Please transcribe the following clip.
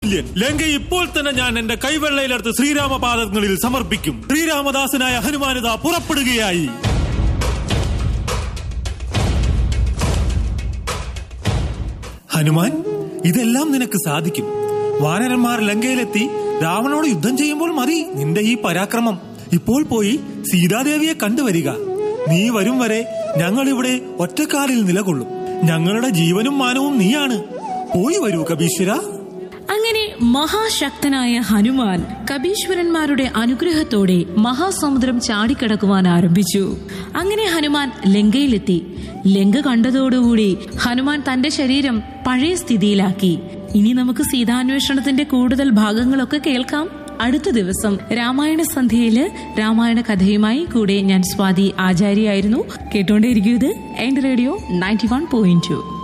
അമൂല്യൻ ലങ്ക ഇപ്പോൾ തന്നെ ഞാൻ എന്റെ കൈവെള്ളയിലെടുത്ത് ശ്രീരാമപാദങ്ങളിൽ സമർപ്പിക്കും ശ്രീരാമദാസനായ ഹനുമാനിത പുറപ്പെടുകയായി ഹനുമാൻ ഇതെല്ലാം നിനക്ക് സാധിക്കും വാനരന്മാർ ലങ്കയിലെത്തി രാവണോട് യുദ്ധം ചെയ്യുമ്പോൾ മതി നിന്റെ ഈ പരാക്രമം ഇപ്പോൾ പോയി സീതാദേവിയെ കണ്ടുവരിക നീ വരും വരെ ഞങ്ങൾ ഇവിടെ ഒറ്റക്കാലിൽ നിലകൊള്ളും ഞങ്ങളുടെ ജീവനും മാനവും നീയാണ് പോയി വരൂ കബീശ്വര അങ്ങനെ മഹാശക്തനായ ഹനുമാൻ കബീശ്വരന്മാരുടെ അനുഗ്രഹത്തോടെ മഹാസമുദ്രം ചാടിക്കടക്കുവാൻ ആരംഭിച്ചു അങ്ങനെ ഹനുമാൻ ലങ്കയിലെത്തി ലങ്ക കണ്ടതോടുകൂടി ഹനുമാൻ തന്റെ ശരീരം പഴയ സ്ഥിതിയിലാക്കി ഇനി നമുക്ക് സീതാന്വേഷണത്തിന്റെ കൂടുതൽ ഭാഗങ്ങളൊക്കെ കേൾക്കാം അടുത്ത ദിവസം രാമായണ സന്ധ്യയില് രാമായണ കഥയുമായി കൂടെ ഞാൻ സ്വാതി ആചാര്യായിരുന്നു കേട്ടോണ്ടേയിരിക്കും ഇത് എന്റെ radio ninety one point to